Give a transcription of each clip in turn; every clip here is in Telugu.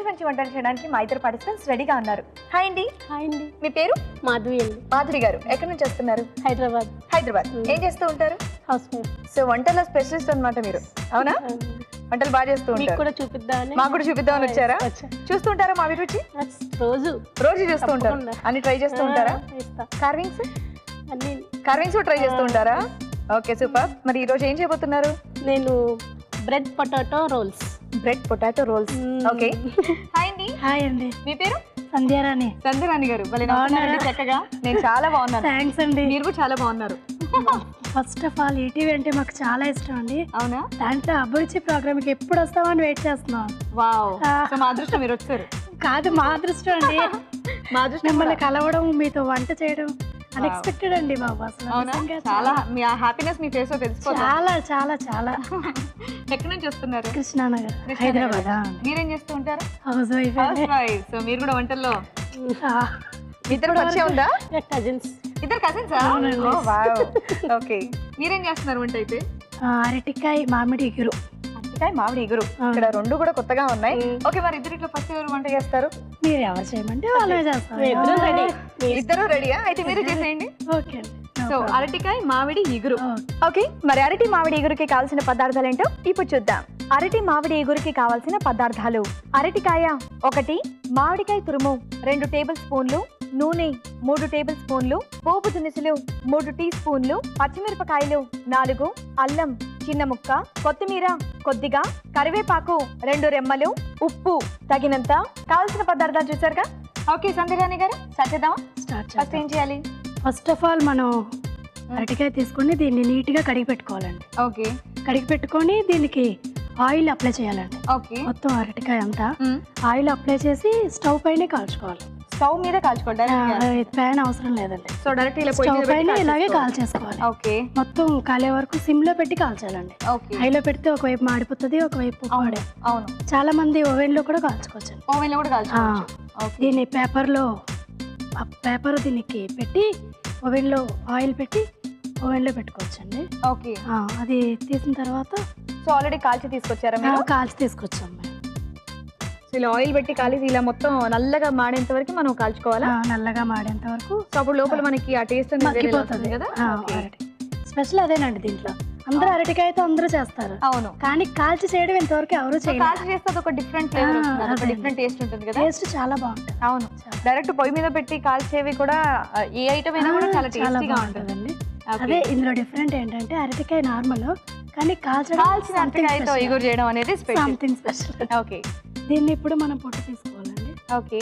మంచి వంటలు చేయడానికి మా ఇద్దరు పార్టిసిపెంట్స్ రెడీగా ఉన్నారు హాయ్ అండి హాయ్ అండి మీ పేరు మాధవి అండి మాధురి గారు ఎక్కడి నుంచి వస్తున్నారు హైదరాబాద్ హైదరాబాద్ ఏం చేస్తూ ఉంటారు హౌస్ వైఫ్ సో వంటల్లో స్పెషలిస్ట్ అన్నమాట మీరు అవునా వంటలు బాగా చేస్తూ మీకు ఉంటారు కూడా చూపిద్దామని మాకు కూడా చూపిద్దామని వచ్చారా వచ్చా. చూస్తూ ఉంటారా మా అభిరుచి రోజు రోజు చూస్తూ ఉంటారు తప్పకుండా. అన్ని ట్రై చేస్తూ ఉంటారా ఆ, ఇస్తా కార్వింగ్స్ అన్ని కార్వింగ్స్ ట్రై చేస్తూ ఉంటారా ఓకే సూపర్ మరి ఈ రోజు ఏం చేయబోతున్నారు నేను bread potato rolls bread potato rolls okay hi అండి హాయ్ అండి మీ పేరు సంధ్యారాణి సంధ్యరాణి గారు భలే నవ్వుతున్నారండి చక్కగా నేను చాలా బాగున్నాను థ్యాంక్స్ అండి మీరు కూడా చాలా బాగున్నారు ఫస్ట్ ఆఫ్ ఆల్ ఈటీవీ అంటే మాకు చాలా ఇష్టం అండి అవునా దాంట్లో అభిరుచి ప్రోగ్రామ్కి ఎప్పుడు వస్తామని వెయిట్ చేస్తున్నాం వావ్ ఆ. సో మా అదృష్టం మీరు వచ్చారు కాదు మా అదృష్టం అండి మా అదృష్టం మిమ్మల్ని కూడా. కలవడం మీతో వంట చేయడం అన్ఎక్స్పెక్టెడ్ అండి బాబు అసలు అవునా నిజంగా చాలా మీ హ్యాపీనెస్ మీ ఫేస్ లో తెలిసిపోతుంది చాలా చాలా చాలా ఎక్కడి నుంచి వస్తున్నారు కృష్ణానగర్ కృష్ణానగర్. హైదరాబాద్ మీరేం చేస్తూ ఉంటారు housewife housewife so మీరు కూడా వంటల్లో మీ ఇద్దరు పరిచయం ఉందా కజిన్స్ ఇద్దరు కజిన్స్ ఓకే మీరేం చేస్తున్నారు వంట అయితే అరటికాయ మామిడి ఎగురు అరటికాయ మామిడి ఇగురు ఇక్కడ రెండు కూడా కొత్తగా ఉన్నాయి ఓకే మరి ఇద్దరు ఇట్లా ఫస్ట్ ఎవరు వంట చేస్తారు మీరు ఎవరు చేయమంటే వాళ్ళే చేస్తారు ఇద్దరు రెడీ ఇద్దరు రెడీయా అయితే మీరే చేసేయండి ఓకే అండి సో అరటికాయ మామిడి ఇగురు ఓకే. ఓకే మరి అరటి మామిడి ఇగురుకి కావాల్సిన పదార్థాలు ఏంటో ఇప్పుడు చూద్దాం అరటి మామిడి ఇగురుకి కావాల్సిన పదార్థాలు అరటికాయ ఒకటి మామిడికాయ తురుము రెండు టేబుల్ స్పూన్లు నూనె మూడు టేబుల్ స్పూన్లు పోపు దినుసులు మూడు టీ స్పూన్లు పచ్చిమిరపకాయలు నాలుగు అల్లం చిన్న ముక్క కొత్తిమీర కొద్దిగా కరివేపాకు రెండు రెమ్మలు ఉప్పు తగినంత కావాల్సిన పదార్థాలు చూసారుగా ఓకే సంధ్యరాణి గారు సత్యదామా స్టార్ట్ ఫస్ట్ చేద్దాం ఏం చేయాలి ఫస్ట్ ఆఫ్ ఆల్ మనం అరటికాయ తీసుకొని దీన్ని నీట్గా కడిగి పెట్టుకోవాలండి ఓకే కడిగి పెట్టుకొని దీనికి ఆయిల్ అప్లై చేయాలండి ఓకే మొత్తం అరటికాయ అంతా ఆయిల్ అప్లై చేసి స్టవ్ పైనే కాల్చుకోవాలి స్టవ్ మీద కాల్చుకోండి ప్యాన్ అవసరం లేదండి సో డైరెక్ట్ ఇలా పొయ్యి స్టవ్ మీద పెట్టి పైన ఇలాగే కాల్చేసుకోవాలి. కాల్చేసుకోవాలి ఓకే మొత్తం కాలే వరకు సిమ్ లో పెట్టి కాల్చాలండి ఓకే హైలో పెడితే ఒకవైపు మాడిపోతుంది ఒకవైపు అవును పాడే అవును చాలా మంది ఓవెన్ లో కూడా కాల్చుకోవచ్చు ఓవెన్ లో కూడా కాల్చుకోవచ్చు ఓకే దీన్ని పేపర్ లో ఆ పేపర్ దీనికి పెట్టి ఓవెన్ లో ఆయిల్ పెట్టి ఓవెన్ లో పెట్టుకోవచ్చండి ఓకే ఆ, అది తీసిన తర్వాత సో ఆల్రెడీ కాల్చి తీసుకొచ్చారా ఆ, మీరు కాల్చి తీసుకొచ్చాం మేము. సో ఇలా ఆయిల్ పెట్టి కాల్చి ఇలా మొత్తం నల్లగా మాడేంత వరకు మనం కాల్చుకోవాలా ఆ, నల్లగా మాడేంత వరకు సో అప్పుడు లోపల మనకి ఆ టేస్ట్ అనేది వేరేలా మగ్గిపోతుంది వస్తుంది కదా ఓకే. అరటి స్పెషల్ అదేనండి దీంట్లో అందరూ అరటికాయతో అందరూ చేస్తారు అవును కానీ కాల్చి చేయడం ఇంతవరకు ఎవరు సో చేయలేదు కాల్చి చేస్తే అది ఒక డిఫరెంట్ ఫ్లేవర్ ఆ, వస్తుంది ఒక అదే. డిఫరెంట్ టేస్ట్ ఉంటుంది కదా టేస్ట్ చాలా బాగుంటుంది అవును చాలా. డైరెక్ట్ పొయ్యి మీద పెట్టి కాల్చేవి కూడా ఆ, ఏ ఐటమ్ అయినా కూడా చాలా టేస్టీగా ఉంటుంది బాగుంటుందండి ఓకే. అదే ఇందులో డిఫరెంట్ ఏంటంటే అరటికాయ నార్మల్ కానీ కాల్చడం కాల్చిన అరటికాయతో ఇగురు చేయడం అనేది స్పెషల్ సంథింగ్ స్పెషల్ ఓకే దీన్ని ఇప్పుడు మనం పొట్టు తీసుకోవాలండి ఓకే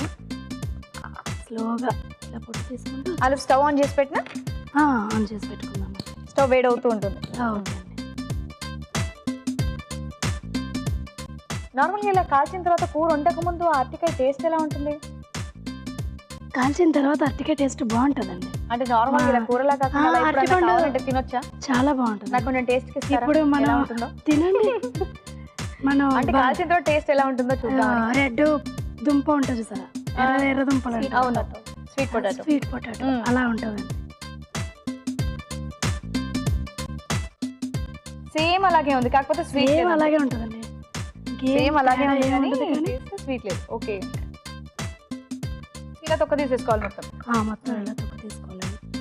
స్లోగా ఇలా పొట్టు తీసుకుంటూ అలా స్టవ్ ఆన్ చేసి పెట్టినా ఆ, ఆన్ చేసి పెట్టుకుందాం స్టవ్ వేడి అవుతూ ఉంటుంది ఆ, ఓకే అండి నార్మల్గా ఇలా కాల్చిన తర్వాత కూర వండక ముందు ఆ అరటికాయ టేస్ట్ ఎలా ఉంటుంది కాల్చిన తర్వాత అరటికాయ టేస్ట్ బాగుంటుందండి అంటే నార్మల్ ఇలా ఆ. కూరలా కాకుండా ఆ, అలా ఎప్పుడైనా అరటిపండు. కావాలంటే తినొచ్చా చాలా బాగుంటుంది నాకు కొంచెం టేస్ట్ ఇప్పుడు ఎలా మనం ఉంటుందో తినండి మనం అంటే కాల్చిన తర్వాత టేస్ట్ ఎలా ఉంటుందో చూద్దాం రెడ్ దుంప ఉంటుంది సార్ ఎర్ర ఎర్ర దుంపలు అవును స్వీట్ పొటాటో స్వీట్ పొటాటో మ్మ్. అలా ఉంటుందండి సేమ్ అలాగే ఉంది కాకపోతే స్వీట్ సేమ్ అలాగే ఉంటుందండి ఇంకేం సేమ్ అలాగే తేడా ఉంది ఏం కానీ ఉండదు కానీ స్వీట్ లేదు ఓకే ఇలా తొక్క తీసేసుకోవాలి మొత్తం ఆ, మొత్తం ఇలా తొక్క తీసుకోవాలండి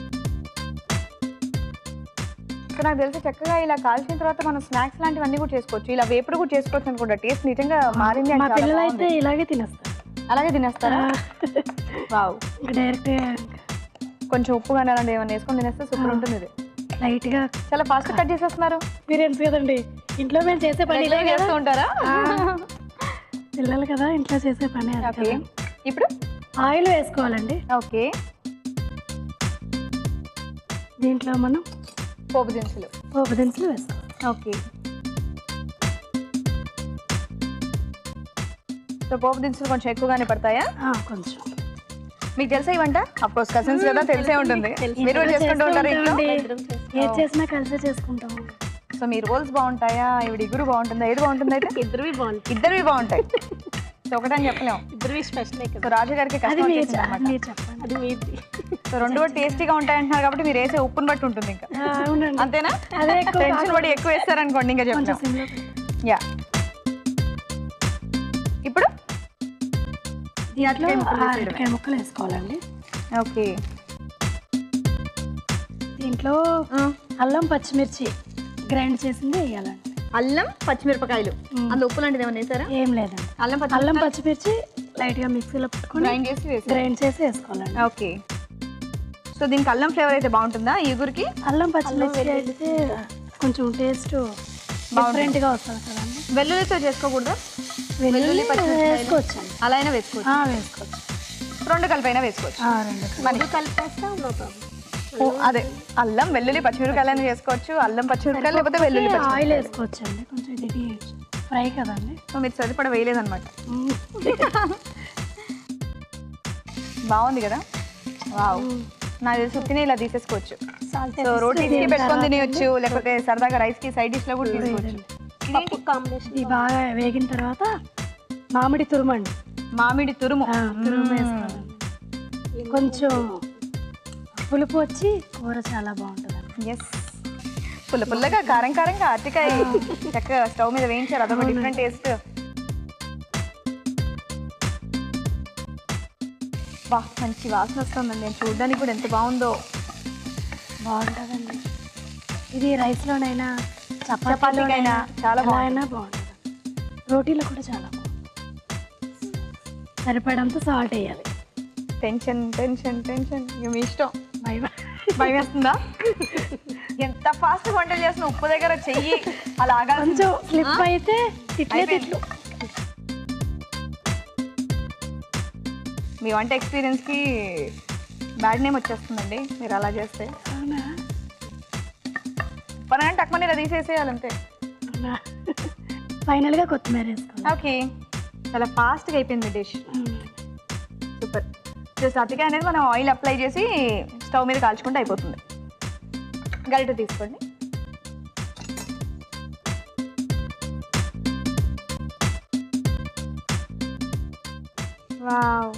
సో నాకు తెలిసి చక్కగా ఇలా కాల్చిన తర్వాత మనం స్నాక్స్ లాంటివన్నీ కూడా చేసుకోవచ్చు ఇలా వేపుడు కూడా చేసుకోవచ్చు అనుకుంటా టేస్ట్ నిజంగా మారింది మా అంటే చాలా పిల్లలు అయితే బాగుంది. ఇలాగే తినేస్తారు అలాగే తినేస్తారా వావ్ ఇంకా డైరెక్ట్ గా కొంచెం ఉప్పు కానీ అలాంటి ఏమైనా వేసుకొని తినేస్తే సూపర్ ఉంటుంది ఇది లైట్ గా చాలా ఫాస్ట్ కట్ చేసేస్తున్నారు ఎక్స్పీరియన్స్ కదండి ఇంట్లో మేము చేసే పని ఇదే Regular కదా చేస్తూ ఉంటారా పిల్లలు కదా ఇంట్లో చేసే పని అది ఓకే కదా. ఇప్పుడు ఆయిల్ వేసుకోవాలండి ఓకే దీంట్లో మనం పోపు దినుసులు పోపు దినుసులు వేసుకోవాలి ఓకే సో పోపు దినుసులు కొంచెం ఎక్కువగానే పడతాయా ఆ, కొంచెం మీకు తెలుసా ఈ వంట అఫ్కోర్స్ కజిన్స్ కదా తెలిసే ఉంటుంది తెలుసు. మీరు కూడా చేసుకుంటూ ఉంటారు ఇంట్లో ఉంటామండి. ఇద్దరం చేస్తాం. ఏది చేసినా కలిసే చేసుకుంటాము సో మీ రోల్స్ బాగుంటాయా ఇవి ఇగురు బాగుంటుందా ఏది బాగుంటుంది అయితే ఇద్దరివి బాగుంటాయి ఇద్దరివి బాగుంటాయి సో ఒకటని చెప్పలేము ఇద్దరివి స్పెషల్ సో కదా రాజు గారికి అది కష్టం మీరు వచ్చేసింది చె- అన్నమాట. మీరు చెప్పండి అది మీది సో రెండు కూడా టేస్టీగా ఉంటాయి అంటున్నారు కాబట్టి మీరు వేసే ఉప్పుని బట్టి ఉంటుంది ఇంకా ఆ, అవునండి అంతేనా అదే ఎక్కువ టెన్షన్ పడి ఎక్కువ వేస్తారనుకోండి ఇంకా కొంచెం చెప్తాం సిమ్లో పెట్టు. యా ఇప్పుడు ఈ దీంట్లో అరటికాయ ముక్కలు ఆ వేసేయడమే. అరటికాయ ముక్కలు వేసుకోవాలండి ఓకే దీంట్లో అల్లం పచ్చిమిర్చి గ్రైండ్ చేసింది వేయాలండి అల్లం పచ్చిమిరపకాయలు మ్మ్. అందులో ఉప్పు లాంటిది ఏమైనా వేసారా ఏం లేదండి అల్లం అల్లం పచ్చి పచ్చిమిర్చి లైట్గా మిక్సీలో పెట్టుకొని గ్రైండ్ చేసి వేసారు గ్రైండ్ చేసి వేసుకోవాలండి ఓకే సో దీనికి అల్లం ఫ్లేవర్ అయితే బాగుంటుందా ఈ గురికి అల్లం పచ్చిమిర్చి అయితే కొంచెం టేస్ట్ డిఫరెంట్గా వస్తుంది కదండి వెల్లుల్లితో చేసుకోకూడదా వెల్లుల్లి పచ్చిమిరపకాయలు. వేసుకోవచ్చండి అలా అయినా వేసుకోవచ్చు ఆ, వేసుకోవచ్చు రెండు కలిపైనా వేసుకోవచ్చు ఆ, రెండు మరి కలిపేస్తా నో ప్రాబ్లం ఓ, అదే అల్లం వెల్లుల్లి పచ్చిమిరపకాయలు అయినా చేసుకోవచ్చు అల్లం పచ్చిమిరపకాయలు లేకపోతే వెల్లుల్లి ఆయిల్ పచ్చిమిరపకాయలు వేసుకోవచ్చండి కొంచెం ఇది ఫ్రై కదండి సో మీరు సరిపడ వేయలేదన్నమాట మ్మ్. బాగుంది కదా వావ్ నాకు తెలిసి ఉత్తినే ఇలా తీసేసుకోవచ్చు సాల్ట్ సో రోటీస్ కి పెట్టుకొని తినేయచ్చు లేకపోతే సరదాగా రైస్ కి సైడ్ డిష్ లో కూడా తీసుకోవచ్చు పప్పు కాంబినేషన్ ఇది బాగా వేగిన తర్వాత మామిడి తురుమండి మామిడి తురుము ఆ, తురుము వేసుకోవాలండి కొంచెం పులుపు వచ్చి కూర చాలా బాగుంటుంది ఎస్ పుల్ల పుల్లగా కారం కారంగా అరటికాయ చక్కగా స్టవ్ మీద వేయించారు అదొక డిఫరెంట్ టేస్ట్ వా మంచి వాసన వస్తుందండి నేను చూడడానికి కూడా ఎంత బాగుందో బాగుంటుందండి ఇది రైస్లోనైనా చపాతీకైనా చాలా ఎలా అయినా బాగుంటుంది రోటీలో కూడా చాలా బాగుంటుంది సరిపడంత సాల్ట్ వేయాలి టెన్షన్ టెన్షన్ టెన్షన్ ఇక మీ ఇష్టం బై బై భయం వేస్తుందా ఎంత ఫాస్ట్ వంటలు చేసిన ఉప్పు దగ్గర చెయ్యి అలా ఆగాల్సి కొంచెం స్లిప్ అయితే తిట్లే అయిపోయింది. తిట్లు మీ వంట ఎక్స్పీరియన్స్కి బ్యాడ్ నేమ్ వచ్చేస్తుందండి మీరు అలా చేస్తే అవునా పని టక్మని ఇలా తీసేసేయాలంతే అవునా ఫైనల్గా కొత్తిమీర వేసుకోవాలి ఓకే చాలా ఫాస్ట్గా అయిపోయింది డిష్ అవునా. సూపర్ జస్ట్ అతికాయ అనేది మనం ఆయిల్ అప్లై చేసి స్టవ్ మీద కాల్చుకుంటే అయిపోతుంది గరిట తీసుకోండి వావ్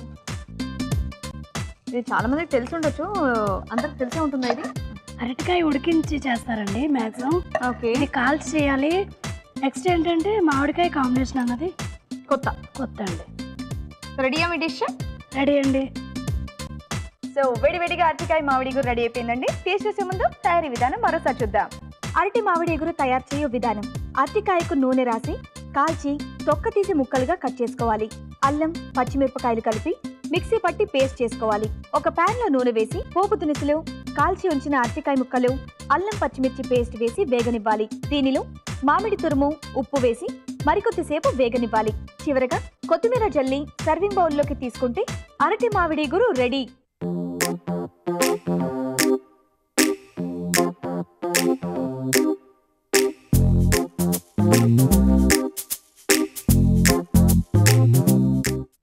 ఇది చాలా మందికి తెలిసి ఉండొచ్చు అందరికి తెలిసే ఉంటుందా ఇది అరటికాయ ఉడికించి చేస్తారండి మ్యాక్సిమం ఓకే ఇది కాల్చి చేయాలి నెక్స్ట్ ఏంటంటే మామిడికాయ కాంబినేషన్ అన్నది కొత్త కొత్త అండి రెడీయా మీ డిష్ రెడీ అండి సో వేడి వేడిగా అరటికాయ మామిడి ఎగురు రెడీ అయిపోయిందండి టేస్ట్ చేసే ముందు తయారీ విధానం మరోసారి చూద్దాం అరటి మామిడి ఎగురు తయారు చేయు విధానం అరటికాయకు నూనె రాసి కాల్చి తొక్క తీసి ముక్కలుగా కట్ చేసుకోవాలి అల్లం పచ్చిమిరపకాయలు కలిపి మిక్సీ పట్టి పేస్ట్ చేసుకోవాలి ఒక పాన్ లో నూనె వేసి పోపు దినుసులు కాల్చి ఉంచిన అరటికాయ ముక్కలు అల్లం పచ్చిమిర్చి పేస్ట్ వేసి వేగనివ్వాలి దీనిలో మామిడి తురుము ఉప్పు వేసి మరికొద్దిసేపు వేగనివ్వాలి చివరగా కొత్తిమీర జల్లి సర్వింగ్ బౌల్లోకి తీసుకుంటే అరటి మామిడి గురు రెడీ